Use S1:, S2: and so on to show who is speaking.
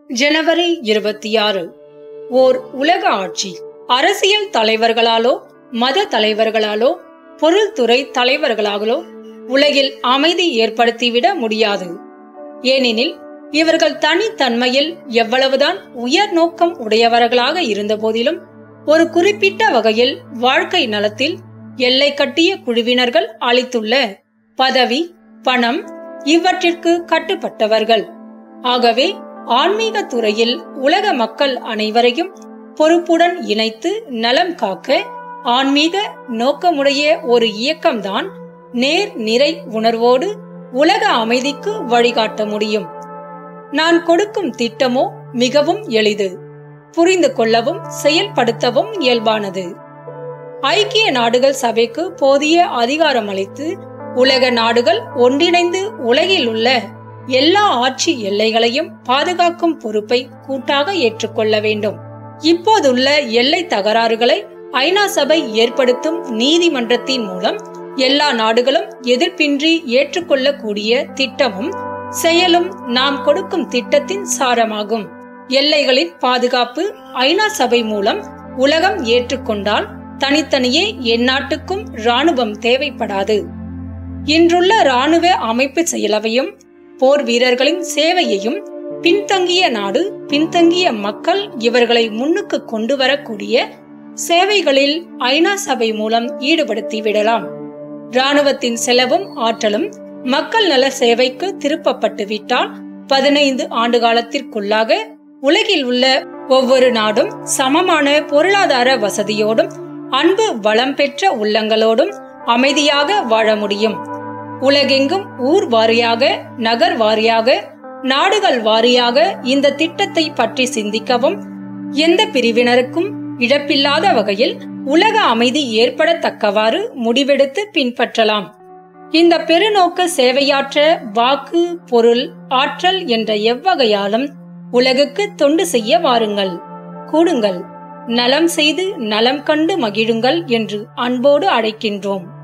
S1: ஜனவரி இருபத்தி ஆறு ஓர் உலக ஆட்சி அரசியல் தலைவர்களாலோ மத தலைவர்களாலோ பொருள்துறை தலைவர்களாலோ உலகில் அமைதி ஏற்படுத்திவிட முடியாது ஏனெனில் இவர்கள் தனித்தன்மையில் எவ்வளவுதான் உயர் நோக்கம் உடையவர்களாக இருந்த போதிலும் ஒரு குறிப்பிட்ட வகையில் வாழ்க்கை நலத்தில் எல்லை கட்டிய குழுவினர்கள் அளித்துள்ள பதவி பணம் இவற்றிற்கு கட்டுப்பட்டவர்கள் ஆகவே ஆன்மீக துறையில் உலக மக்கள் அனைவரையும் பொறுப்புடன் இணைத்து நலம் காக்க ஆன்மீக நோக்கமுடைய ஒரு இயக்கம்தான் நேர் நிறை உணர்வோடு உலக அமைதிக்கு வழிகாட்ட முடியும் நான் கொடுக்கும் திட்டமோ மிகவும் எளிது புரிந்து கொள்ளவும் செயல்படுத்தவும் இயல்பானது ஐக்கிய நாடுகள் சபைக்கு போதிய அதிகாரம் அளித்து உலக நாடுகள் ஒன்றிணைந்து உலகில் உள்ள எல்லா ஆட்சி எல்லைகளையும் பாதுகாக்கும் பொறுப்பை கூட்டாக ஏற்றுக்கொள்ள வேண்டும் இப்போதுள்ள எல்லை தகராறுகளை ஐநா சபை ஏற்படுத்தும் நீதிமன்றத்தின் மூலம் எல்லா நாடுகளும் எதிர்ப்பின்றி ஏற்றுக்கொள்ளக்கூடிய திட்டமும் செயலும் நாம் கொடுக்கும் திட்டத்தின் சாரமாகும் எல்லைகளின் பாதுகாப்பு ஐநா சபை மூலம் உலகம் ஏற்றுக்கொண்டால் தனித்தனியே எந்நாட்டுக்கும் ராணுவம் தேவைப்படாது இன்றுள்ள ராணுவ அமைப்பு செயலவையும் போர் வீரர்களின் சேவையையும் பின்தங்கிய நாடு பின்தங்கிய மக்கள் இவர்களை முன்னுக்கு கொண்டு வரக்கூடிய சேவைகளில் ஐநா சபை மூலம் ஈடுபடுத்தி விடலாம் ராணுவத்தின் செலவும் ஆற்றலும் மக்கள் நல சேவைக்கு திருப்பப்பட்டு விட்டால் பதினைந்து ஆண்டு காலத்திற்குள்ளாக உலகில் உள்ள ஒவ்வொரு நாடும் சமமான பொருளாதார வசதியோடும் அன்பு வளம் பெற்ற உள்ளங்களோடும் அமைதியாக வாழ முடியும் உலகெங்கும் ஊர் வாரியாக நகர் வாரியாக நாடுகள் வாரியாக இந்த திட்டத்தை பற்றி சிந்திக்கவும் எந்த பிரிவினருக்கும் இழப்பில்லாத வகையில் உலக அமைதி ஏற்படத்தக்கவாறு முடிவெடுத்து பின்பற்றலாம் இந்த பெருநோக்க சேவையாற்ற வாக்கு பொருள் ஆற்றல் என்ற எவ்வகையாலும் உலகுக்கு தொண்டு செய்ய வாருங்கள் கூடுங்கள் நலம் செய்து நலம் கண்டு மகிழுங்கள் என்று அன்போடு அழைக்கின்றோம்